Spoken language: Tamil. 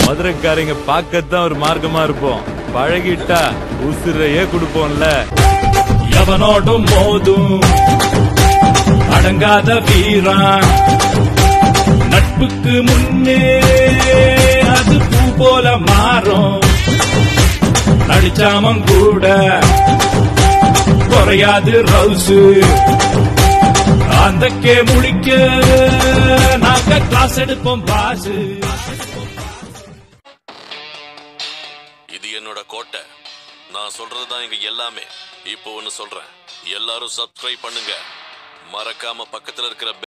மதுரைக்காரங்க பார்க்கத்தான் ஒரு மார்க்கமா இருப்போம் பழகிட்டா உசுரையே கொடுப்போம்ல எவனோடும் மோதும் அடங்காத வீரான் நட்புக்கு முன்னே அது பூ போல மாறும் நடிச்சாமம் கூட குறையாது ரவுசு அந்தக்கே முழிக்க நாங்க கிளாஸ் எடுப்போம் பாசு இது என்னோட கோட்டை நான் சொல்றதுதான் இங்க எல்லாமே இப்போ ஒன்னு சொல்றேன் எல்லாரும் சப்ஸ்கிரைப் பண்ணுங்க மறக்காம பக்கத்துல இருக்கிற